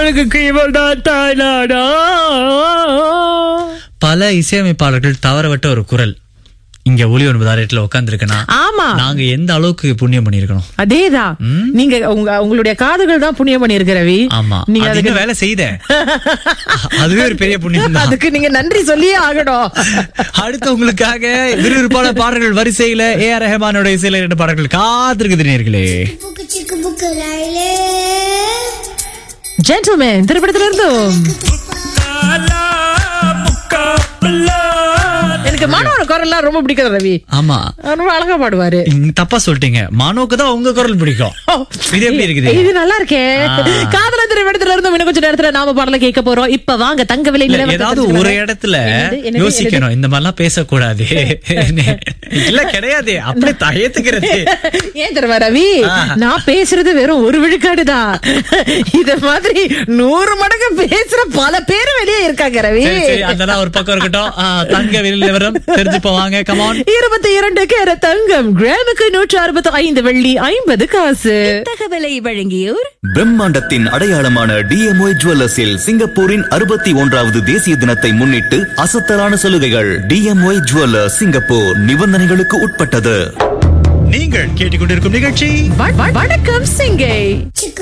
குரலுக்கு இவள் தான் தாய்நாடா பல இசையமைப்பாளர்கள் தவறவிட்ட ஒரு குரல் இங்க ஒளி ஒன்பது ஆயிரத்துல உட்காந்துருக்கனா ஆமா நாங்க எந்த அளவுக்கு புண்ணியம் பண்ணிருக்கணும் அதேதான் நீங்க உங்க உங்களுடைய காதுகள் தான் புண்ணியம் பண்ணிருக்க ரவி ஆமா நீங்க அது அதுக்கு இன்னும் வேலை செய்த அதுவே ஒரு பெரிய புண்ணியம் தான் அதுக்கு நீங்க நன்றி சொல்லியே ஆகணும் அடுத்து உங்களுக்காக விறுவிறுப்பான பாடல்கள் வரிசையில ஏ ஆர் ரஹமானோட இசையில இரண்டு பாடல்கள் காத்திருக்குது நேர்களே புக்கு சிக்கு புக்கு லைலே ஜென்டில்மேன் திரைப்படத்துல இருந்தும் எனக்கு மாணவன குரல்லாம் ரொம்ப பிடிக்கும் ரவி ஆமா அவர் ரொம்ப அழகா பாடுவாரு நீங்க தப்பா சொல்லிட்டீங்க மனோக்கு தான் உங்க குரல் பிடிக்கும் இது எப்படி இருக்குது இது நல்லா இருக்கே காதல திரைப்படத்துல இருந்து இன்னும் கொஞ்ச நேரத்துல நாம பாடல கேட்க போறோம் இப்ப வாங்க தங்க விலை இல்ல, நிலவரத்தை ஏதாவது தெரிஞ்சுக்கலாம். ஒரு இடத்துல என்னது, என்னது, யோசிக்கணும் இந்த மாதிரிலாம் பேசக்கூடாது இல்ல கிடையாது அப்படியே தயத்துக்கிறது ஏன் தெரியுமா ரவி ஆ. நான் பேசுறது வெறும் ஒரு விழுக்காடுதான் இத மாதிரி நூறு மடங்கு பேசுற பல பேர் வெளியே இருக்காங்க ரவி சரி, சரி, அதெல்லாம் ஒரு பக்கம் இருக்கட்டும் ஆ, தங்க விலை நிலவரம் தெரிஞ்சு போவாங்க கமான் இருபத்தி இரண்டு கேர தங்கம் கிராமுக்கு நூற்று அறுபத்தி ஐந்து வெள்ளி ஐம்பது காசு தகவலை வழங்கியோர் பிரம்மாண்டத்தின் அடையாளமான டிஎம்ஒய் ஜுவல்லர்ஸில் சிங்கப்பூரின் அறுபத்தி ஒன்றாவது தேசிய தினத்தை முன்னிட்டு அசத்தலான சலுகைகள் டிஎம்ஒய் ஜுவல்லர்ஸ் சிங்கப்பூர் நிபந்தனைகளுக்கு உட்பட்டது நீங்கள் கேட்டுக்கொண்டிருக்கும் நிகழ்ச்சி வ- வ- வணக்கம் சிங்கை சிக்கு